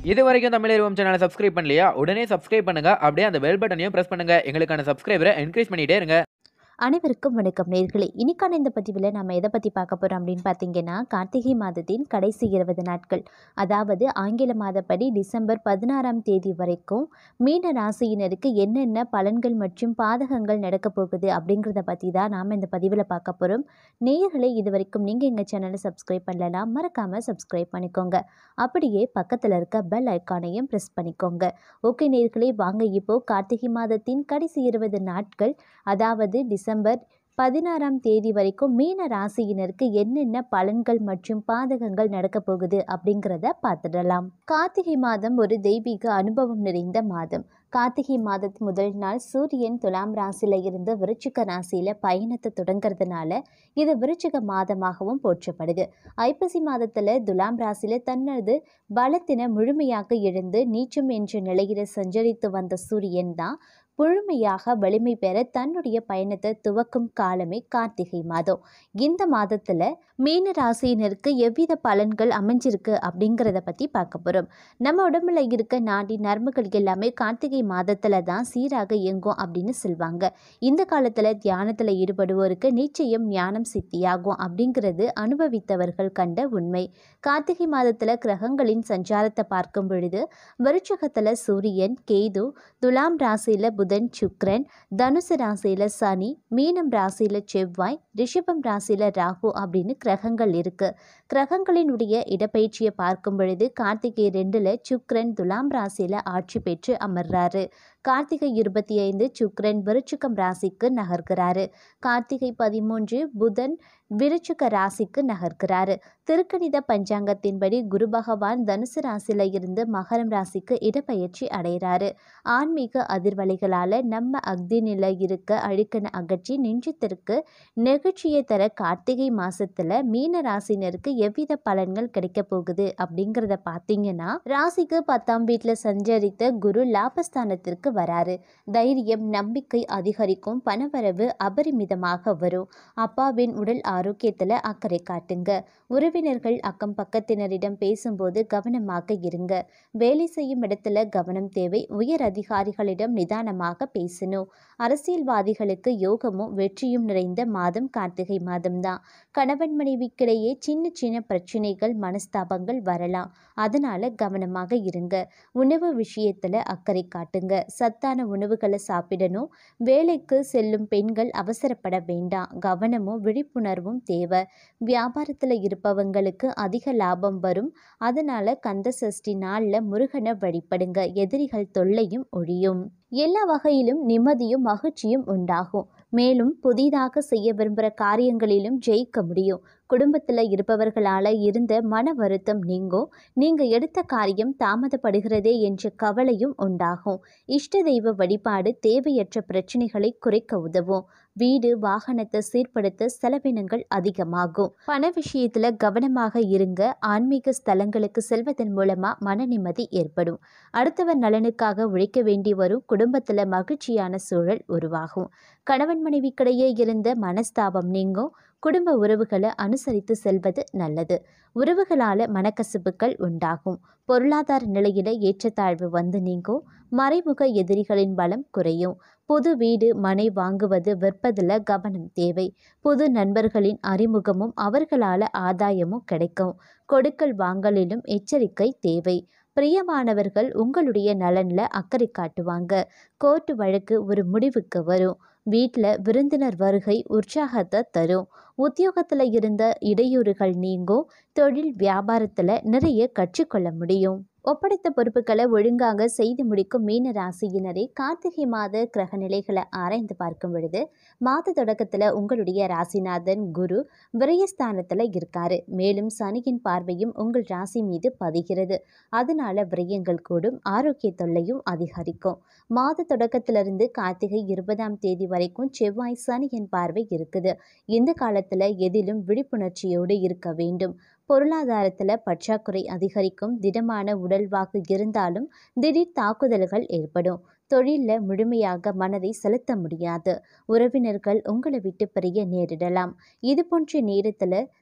இது வரைக்கும் தமிழ் சேனலை சப்ஸ்கிரைப் பண்ணலையா உடனே சப்ஸ்கிரைப் பண்ணுங்க அப்படியே அந்த பெல் பட்டனையும் பிரஸ் பண்ணுங்க எங்களுக்கான சப்ஸ்கிரைபரை என்கரேஜ் பண்ணிட்டே இருங்க அனைவருக்கும் வணக்கம் நேர்களே இன்னைக்கான இந்த பதிவில் நம்ம எதை பற்றி பார்க்க போகிறோம் அப்படின்னு பார்த்தீங்கன்னா கார்த்திகை மாதத்தின் கடைசி இருபது நாட்கள் அதாவது ஆங்கில மாதப்படி டிசம்பர் பதினாறாம் தேதி வரைக்கும் மீன ராசியினருக்கு என்னென்ன பலன்கள் மற்றும் பாதகங்கள் நடக்க போகுது அப்படிங்கிறத பற்றி தான் நாம் இந்த பதிவில் பார்க்க போகிறோம் நேயர்களே இது வரைக்கும் நீங்கள் எங்கள் சேனலை சப்ஸ்கிரைப் பண்ணலாம் மறக்காமல் சப்ஸ்கிரைப் பண்ணிக்கோங்க அப்படியே பக்கத்தில் இருக்க பெல் ஐக்கானையும் ப்ரெஸ் பண்ணிக்கோங்க ஓகே நேர்களே வாங்க இப்போ கார்த்திகை மாதத்தின் கடைசி இருபது நாட்கள் அதாவது டிசம்பர் பதினாறாம் தேதி வரைக்கும் மீன ராசியினருக்கு என்னென்ன பலன்கள் மற்றும் பாதகங்கள் நடக்க போகுது அப்படிங்கிறத பார்த்துடலாம் கார்த்திகை மாதம் ஒரு தெய்வீக அனுபவம் நிறைந்த மாதம் கார்த்திகை மாதத்து முதல் நாள் சூரியன் துலாம் ராசியில இருந்து விருச்சிக ராசியில பயணத்தை தொடங்குறதுனால இது விருச்சிக மாதமாகவும் போற்றப்படுது ஐப்பசி மாதத்துல துலாம் ராசியில தனது பலத்தின முழுமையாக எழுந்து நீச்சம் என்ற நிலையில சஞ்சரித்து வந்த சூரியன் தான் முழுமையாக வலிமை பெற தன்னுடைய பயணத்தை துவக்கும் காலமே கார்த்திகை மாதம் இந்த மாதத்தில் மீன ராசியினருக்கு எவ்வித பலன்கள் அமைஞ்சிருக்கு அப்படிங்கிறத பற்றி பார்க்க போகிறோம் நம்ம உடம்புல இருக்க நாடி நரம்புகள் எல்லாமே கார்த்திகை மாதத்தில் தான் சீராக இயங்கும் அப்படின்னு சொல்லுவாங்க இந்த காலத்தில் தியானத்தில் ஈடுபடுவோருக்கு நிச்சயம் ஞானம் சித்தியாகும் அப்படிங்கிறது அனுபவித்தவர்கள் கண்ட உண்மை கார்த்திகை மாதத்தில் கிரகங்களின் சஞ்சாரத்தை பார்க்கும் பொழுது விருச்சகத்தில் சூரியன் கேது துலாம் ராசியில் புதன் சுக்ரன் தனுசு ராசியில் சனி மீனம் ராசியில் செவ்வாய் ரிஷபம் ராசியில் ராகு அப்படின்னு கிரகங்கள் இருக்கு கிரகங்களினுடைய இடப்பெயர்ச்சியை பார்க்கும் பொழுது கார்த்திகை ரெண்டில் சுக்ரன் துலாம் ராசியில் ஆட்சி பெற்று அமர்றாரு கார்த்திகை இருபத்தி ஐந்து சுக்ரன் விருச்சிகம் ராசிக்கு நகர்கிறாரு கார்த்திகை பதிமூன்று புதன் விருச்சிக ராசிக்கு நகர்கிறாரு திருக்கணித பஞ்சாங்கத்தின்படி குரு பகவான் தனுசு ராசியில இருந்து மகரம் ராசிக்கு இடப்பெயர்ச்சி அடைகிறாரு ஆன்மீக அதிர்வலைகளால் நம்ம அக்தி நிலை இருக்க அழுக்கன அகற்றி நெஞ்சத்திற்கு நெகிழ்ச்சியை தர கார்த்திகை மாசத்துல மீன ராசினருக்கு எவ்வித பலன்கள் கிடைக்க போகுது அப்படிங்கிறத பார்த்தீங்கன்னா ராசிக்கு பத்தாம் வீட்டில் சஞ்சரித்த குரு லாபஸ்தானத்திற்கு வராரு தைரியம் நம்பிக்கை அதிகரிக்கும் பணவரவு அபரிமிதமாக வரும் அப்பாவின் உடல் ஆரோக்கியத்தில் அக்கறை காட்டுங்க உறவினர்கள் அக்கம் பக்கத்தினரிடம் பேசும்போது கவனமாக இருங்க வேலை செய்யும் இடத்துல கவனம் தேவை உயர் அதிகாரிகளிடம் நிதானமாக பேசணும் அரசியல்வாதிகளுக்கு யோகமும் வெற்றியும் நிறைந்த மாதம் கார்த்திகை மாதம்தான் கணவன் மனைவிக்கிடையே சின்ன சின்ன பிரச்சனைகள் மனஸ்தாபங்கள் வரலாம் அதனால கவனமாக இருங்க உணவு விஷயத்துல அக்கறை காட்டுங்க சத்தான உணவுகளை சாப்பிடணும் வேலைக்கு செல்லும் பெண்கள் அவசரப்பட வேண்டாம் கவனமும் விழிப்புணர்வும் தேவை வியாபாரத்தில் இருப்பவங்களுக்கு அதிக லாபம் வரும் அதனால கந்த சஷ்டி நாளில் முருகனை வழிபடுங்க எதிரிகள் தொல்லையும் ஒழியும் எல்லா வகையிலும் நிம்மதியும் மகிழ்ச்சியும் உண்டாகும் மேலும் புதிதாக செய்ய விரும்புகிற காரியங்களிலும் ஜெயிக்க முடியும் குடும்பத்தில் இருப்பவர்களால் இருந்த மன வருத்தம் நீங்கும் நீங்கள் எடுத்த காரியம் தாமதப்படுகிறதே என்ற கவலையும் உண்டாகும் இஷ்ட தெய்வ வழிபாடு தேவையற்ற பிரச்சனைகளை குறைக்க உதவும் வீடு வாகனத்தை சீர்படுத்த செலவினங்கள் அதிகமாகும் பண விஷயத்தில் கவனமாக இருங்க ஆன்மீக ஸ்தலங்களுக்கு செல்வதன் மூலமாக மன நிம்மதி ஏற்படும் அடுத்தவர் நலனுக்காக உழைக்க வேண்டி வரும் குடும்பத்தில் மகிழ்ச்சியான சூழல் உருவாகும் கணவன் மனைவிக்கிடையே இருந்த மனஸ்தாபம் நீங்கும் குடும்ப உறவுகளை அனுசரித்து செல்வது நல்லது உறவுகளால் மனக்கசப்புகள் உண்டாகும் பொருளாதார நிலையில ஏற்றத்தாழ்வு வந்து நீங்கும் மறைமுக எதிரிகளின் பலம் குறையும் புது வீடு மனை வாங்குவது விற்பதில் கவனம் தேவை புது நண்பர்களின் அறிமுகமும் அவர்களால் ஆதாயமும் கிடைக்கும் கொடுக்கல் வாங்கலிலும் எச்சரிக்கை தேவை பிரியமானவர்கள் உங்களுடைய நலனில் அக்கறை காட்டுவாங்க கோர்ட்டு வழக்கு ஒரு முடிவுக்கு வரும் வீட்டில் விருந்தினர் வருகை உற்சாகத்தை தரும் உத்தியோகத்தில் இருந்த இடையூறுகள் நீங்கும் தொழில் வியாபாரத்தில் நிறைய கற்றுக்கொள்ள முடியும் ஒப்படைத்த பொறுப்புகளை ஒழுங்காக செய்து முடிக்கும் மீன ராசியினரை கார்த்திகை மாத கிரக நிலைகளை ஆராய்ந்து பார்க்கும் பொழுது மாத தொடக்கத்தில் உங்களுடைய ராசிநாதன் குரு விரயஸ்தானத்தில் இருக்காரு மேலும் சனியின் பார்வையும் உங்கள் ராசி மீது பதிகிறது அதனால விரயங்கள் கூடும் ஆரோக்கிய தொல்லையும் அதிகரிக்கும் மாத தொடக்கத்திலிருந்து கார்த்திகை இருபதாம் தேதி வரைக்கும் செவ்வாய் சனியின் பார்வை இருக்குது இந்த காலத்தில் எதிலும் விழிப்புணர்ச்சியோடு இருக்க வேண்டும் பொருளாதாரத்தில் பற்றாக்குறை அதிகரிக்கும் திடமான உடல்வாக்கு இருந்தாலும் திடீர் தாக்குதல்கள் ஏற்படும் தொழிலில் முழுமையாக மனதை செலுத்த முடியாது உறவினர்கள் உங்களை விட்டு பிரிய நேரிடலாம் இது போன்ற நேரத்தில்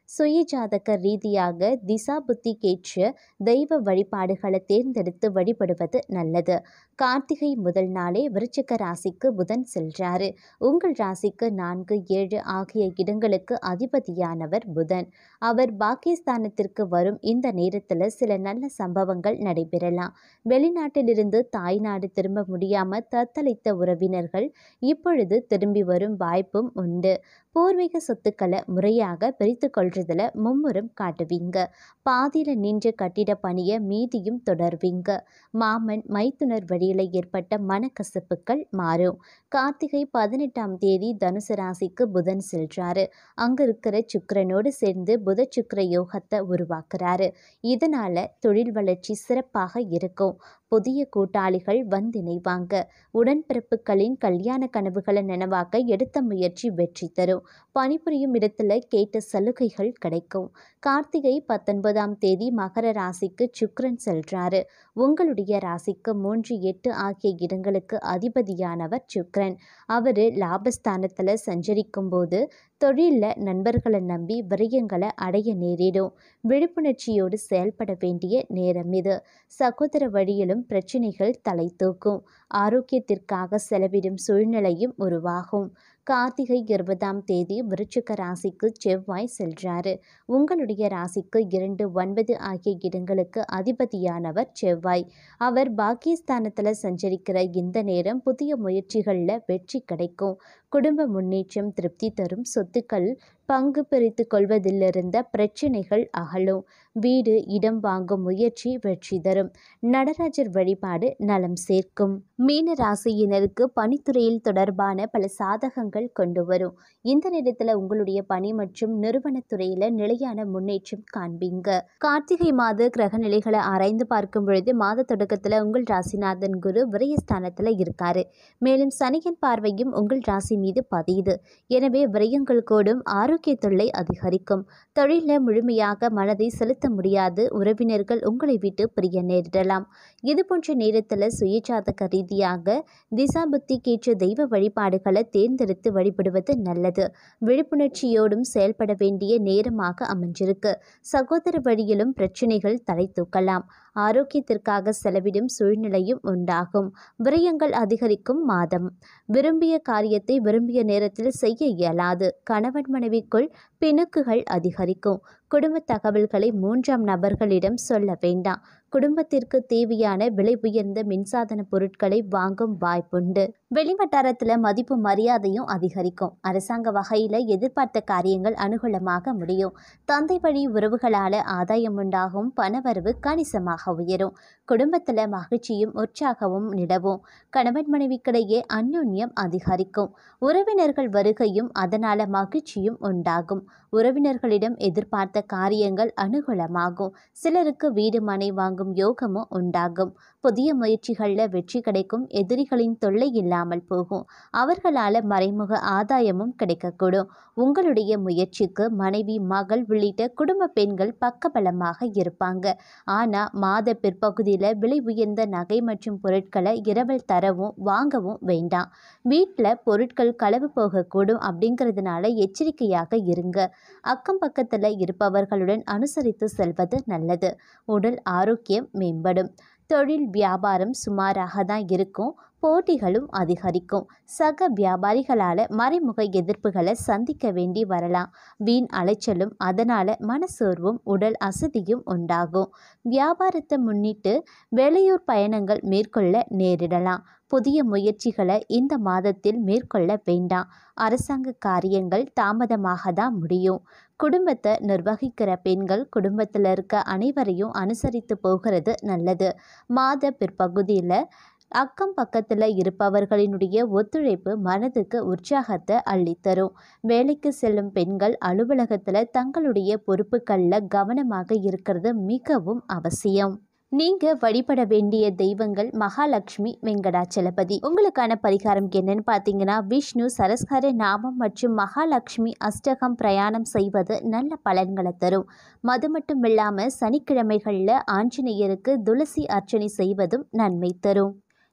சுயஜாதக ரீதியாக திசா புத்திக்கேற்ற தெய்வ வழிபாடுகளை தேர்ந்தெடுத்து வழிபடுவது நல்லது கார்த்திகை முதல் நாளே விருச்சிக ராசிக்கு புதன் செல்றாரு உங்கள் ராசிக்கு நான்கு ஏழு ஆகிய இடங்களுக்கு அதிபதியானவர் புதன் அவர் பாகிஸ்தானத்திற்கு வரும் இந்த நேரத்தில் சில நல்ல சம்பவங்கள் நடைபெறலாம் வெளிநாட்டிலிருந்து தாய்நாடு திரும்ப முடியாம தத்தளித்த உறவினர்கள் இப்பொழுது திரும்பி வரும் வாய்ப்பும் உண்டு பூர்வீக சொத்துக்களை முறையாக பிரித்து கொள்றதுல மும்முரம் காட்டுவீங்க பாதியில் நின்ற கட்டிட பணியை மீதியும் தொடர்வீங்க மாமன் மைத்துனர் வழியில் ஏற்பட்ட மனக்கசப்புகள் மாறும் கார்த்திகை பதினெட்டாம் தேதி தனுசு ராசிக்கு புதன் செல்றாரு அங்க இருக்கிற சுக்கிரனோடு சேர்ந்து புத சுக்கிர யோகத்தை உருவாக்குறாரு இதனால தொழில் வளர்ச்சி சிறப்பாக இருக்கும் புதிய கூட்டாளிகள் வந்திணைவாங்க உடன்பிறப்புகளின் கல்யாண கனவுகளை நனவாக்க எடுத்த முயற்சி வெற்றி தரும் பணிபுரியும் இடத்துல கேட்ட சலுகைகள் கிடைக்கும் கார்த்திகை பத்தொன்பதாம் தேதி மகர ராசிக்கு சுக்கிரன் செல்றாரு உங்களுடைய ராசிக்கு மூன்று எட்டு ஆகிய இடங்களுக்கு அதிபதியானவர் சுக்கிரன் அவர் லாபஸ்தானத்தில் சஞ்சரிக்கும் போது தொழிலில் நண்பர்களை நம்பி விரயங்களை அடைய நேரிடும் விழிப்புணர்ச்சியோடு செயல்பட வேண்டிய நேரம் இது சகோதர வழியிலும் பிரச்சனைகள் தலை தூக்கும் ஆரோக்கியத்திற்காக செலவிடும் சூழ்நிலையும் உருவாகும் கார்த்திகை இருபதாம் தேதி விருச்சிக ராசிக்கு செவ்வாய் செல்றாரு உங்களுடைய ராசிக்கு இரண்டு ஒன்பது ஆகிய இடங்களுக்கு அதிபதியானவர் செவ்வாய் அவர் பாகிஸ்தானத்தில் சஞ்சரிக்கிற இந்த நேரம் புதிய முயற்சிகளில் வெற்றி கிடைக்கும் குடும்ப முன்னேற்றம் திருப்தி தரும் சொத்துக்கள் பங்கு பிரித்து கொள்வதிலிருந்த பிரச்சனைகள் அகலும் வீடு இடம் வாங்கும் முயற்சி வெற்றி தரும் நடராஜர் வழிபாடு நலம் சேர்க்கும் மீன ராசியினருக்கு பணித்துறையில் தொடர்பான பல சாதகங்கள் கொண்டு வரும் இந்த நேரத்தில் உங்களுடைய பணி மற்றும் நிறுவனத்துறையில் நிலையான முன்னேற்றம் காண்பீங்க கார்த்திகை மாத கிரக நிலைகளை ஆராய்ந்து பார்க்கும் பொழுது மாத தொடக்கத்தில் உங்கள் ராசிநாதன் குரு விரயஸ்தானத்தில் இருக்காரு மேலும் சனியின் பார்வையும் உங்கள் ராசி மீது பதியுது எனவே விரயங்கள் கூடும் ஆரோக்கிய தொல்லை அதிகரிக்கும் தொழிலில் முழுமையாக மனதை செலுத்த முடியாது உறவினர்கள் உங்களை விட்டு பிரிய நேரிடலாம் இது போன்ற நேரத்தில் சுயஜாதக ரீதியாக திசா புத்திக்கேற்ற தெய்வ வழிபாடுகளை தேர்ந்தெடுத்து வழிபடுவது நல்லது விழிப்புணர்ச்சியோடும் செயல்பட வேண்டிய நேரமாக அமைஞ்சிருக்கு சகோதர வழியிலும் பிரச்சனைகள் தலை தூக்கலாம் ஆரோக்கியத்திற்காக செலவிடும் சூழ்நிலையும் உண்டாகும் விரயங்கள் அதிகரிக்கும் மாதம் விரும்பிய காரியத்தை விரும்பிய நேரத்தில் செய்ய இயலாது கணவன் மனைவிக்குள் பிணக்குகள் அதிகரிக்கும் குடும்ப தகவல்களை மூன்றாம் நபர்களிடம் சொல்ல வேண்டாம் குடும்பத்திற்கு தேவையான விலை உயர்ந்த மின்சாதன பொருட்களை வாங்கும் வாய்ப்புண்டு வெளிவட்டாரத்தில் மதிப்பு மரியாதையும் அதிகரிக்கும் அரசாங்க வகையில் எதிர்பார்த்த காரியங்கள் அனுகூலமாக முடியும் தந்தை வழி உறவுகளால் ஆதாயம் உண்டாகும் பணவரவு கணிசமாக உயரும் குடும்பத்தில் மகிழ்ச்சியும் உற்சாகமும் நிலவும் கணவன் மனைவிக்கிடையே அந்யோன்யம் அதிகரிக்கும் உறவினர்கள் வருகையும் அதனால மகிழ்ச்சியும் உண்டாகும் உறவினர்களிடம் எதிர்பார்த்த காரியங்கள் அனுகூலமாகும் சிலருக்கு வீடு மனை வாங்கும் யோகமும் உண்டாகும் புதிய முயற்சிகளில் வெற்றி கிடைக்கும் எதிரிகளின் தொல்லை இல்லாமல் போகும் அவர்களால் மறைமுக ஆதாயமும் கிடைக்கக்கூடும் உங்களுடைய முயற்சிக்கு மனைவி மகள் உள்ளிட்ட குடும்ப பெண்கள் பக்கபலமாக இருப்பாங்க ஆனால் மாத பிற்பகுதியில் விலை உயர்ந்த நகை மற்றும் பொருட்களை இரவல் தரவும் வாங்கவும் வேண்டாம் வீட்டில் பொருட்கள் களவு போகக்கூடும் அப்படிங்கிறதுனால எச்சரிக்கையாக இருங்க அக்கம் பக்கத்தில் இருப்பவர்களுடன் அனுசரித்து செல்வது நல்லது உடல் ஆரோக்கியம் மேம்படும் தொழில் வியாபாரம் சுமாராக தான் இருக்கும் போட்டிகளும் அதிகரிக்கும் சக வியாபாரிகளால் மறைமுக எதிர்ப்புகளை சந்திக்க வேண்டி வரலாம் வீண் அலைச்சலும் அதனால் மனசோர்வும் உடல் அசதியும் உண்டாகும் வியாபாரத்தை முன்னிட்டு வெளியூர் பயணங்கள் மேற்கொள்ள நேரிடலாம் புதிய முயற்சிகளை இந்த மாதத்தில் மேற்கொள்ள வேண்டாம் அரசாங்க காரியங்கள் தாமதமாக தான் முடியும் குடும்பத்தை நிர்வகிக்கிற பெண்கள் குடும்பத்தில் இருக்க அனைவரையும் அனுசரித்து போகிறது நல்லது மாத பிற்பகுதியில் அக்கம் பக்கத்தில் இருப்பவர்களினுடைய ஒத்துழைப்பு மனதுக்கு உற்சாகத்தை அள்ளித்தரும் வேலைக்கு செல்லும் பெண்கள் அலுவலகத்தில் தங்களுடைய பொறுப்புகளில் கவனமாக இருக்கிறது மிகவும் அவசியம் நீங்க வழிபட வேண்டிய தெய்வங்கள் மகாலட்சுமி வெங்கடாச்சலபதி உங்களுக்கான பரிகாரம் என்னன்னு பார்த்தீங்கன்னா விஷ்ணு சரஸ்கர நாமம் மற்றும் மகாலட்சுமி அஷ்டகம் பிரயாணம் செய்வது நல்ல பலன்களை தரும் மது மட்டும் இல்லாமல் சனிக்கிழமைகளில் ஆஞ்சநேயருக்கு துளசி அர்ச்சனை செய்வதும் நன்மை தரும்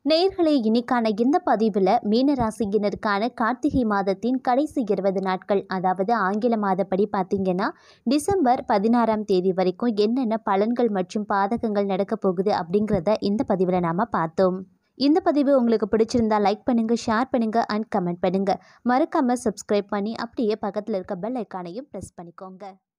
நேர்களே இன்னைக்கான இந்த பதிவில் மீனராசியினருக்கான கார்த்திகை மாதத்தின் கடைசி இருபது நாட்கள் அதாவது ஆங்கில மாதப்படி பார்த்தீங்கன்னா டிசம்பர் பதினாறாம் தேதி வரைக்கும் என்னென்ன பலன்கள் மற்றும் பாதகங்கள் நடக்க போகுது அப்படிங்கிறத இந்த பதிவில் நாம் பார்த்தோம் இந்த பதிவு உங்களுக்கு பிடிச்சிருந்தா லைக் பண்ணுங்கள் ஷேர் பண்ணுங்கள் அண்ட் கமெண்ட் பண்ணுங்கள் மறக்காமல் சப்ஸ்கிரைப் பண்ணி அப்படியே பக்கத்தில் இருக்க பெல் ஐக்கானையும் ப்ரெஸ் பண்ணிக்கோங்க